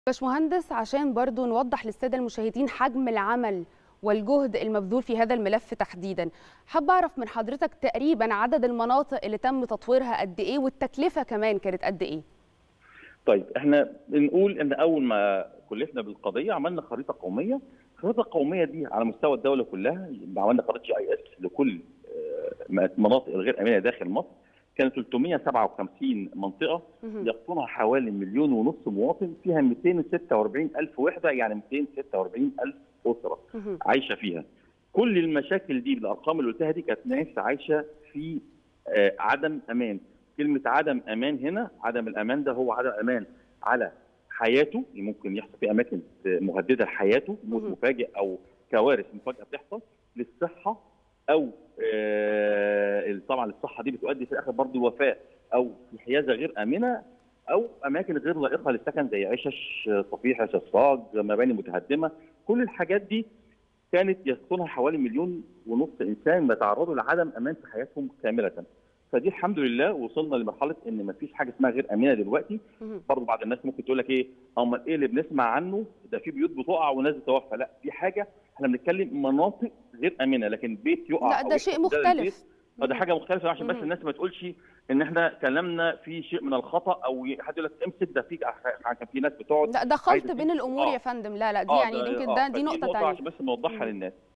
باشمهندس عشان برضو نوضح للساده المشاهدين حجم العمل والجهد المبذول في هذا الملف تحديدا حابه اعرف من حضرتك تقريبا عدد المناطق اللي تم تطويرها قد ايه والتكلفه كمان كانت قد ايه طيب احنا بنقول ان اول ما كلفنا بالقضيه عملنا خريطه قوميه الخريطه القوميه دي على مستوى الدوله كلها عملنا خريطه جي اي اس لكل المناطق الغير امنه داخل مصر كان 357 منطقه يقطنها حوالي مليون ونص مواطن فيها 246 الف وحده يعني 246 الف اسره عايشه فيها كل المشاكل دي بالارقام اللي قلتها دي كانت ناس عايشه في عدم امان كلمه عدم امان هنا عدم الامان ده هو عدم امان على حياته ممكن يحصل في اماكن مهدده لحياته موت مفاجئ او كوارث مفاجئه بتحصل للصحه او طبعا الصحه دي بتؤدي في الاخر برضه الوفاه او في حيازه غير امنه او اماكن غير لائقه للسكن زي عشش صفيح عشش صاج مباني متهدمه كل الحاجات دي كانت يسكنها حوالي مليون ونص انسان بيتعرضوا لعدم امان في حياتهم كامله فدي الحمد لله وصلنا لمرحله ان ما فيش حاجه اسمها غير امنه دلوقتي برضه بعض الناس ممكن تقول لك ايه امال ايه اللي بنسمع عنه ده في بيوت بتقع وناس بتتوفى لا في حاجه احنا بنتكلم مناطق غير امنه لكن بيت يقع لا ده شيء مختلف ده حاجه مختلفه عشان بس الناس ما تقولش ان احنا كلامنا في شيء من الخطا او حد يقول لك امسك ده في كان في ناس بتقعد لا ده خلط بين الامور آه. يا فندم لا لا دي آه يعني يمكن ده, ده دي نقطه ثانيه عشان بس نوضحها للناس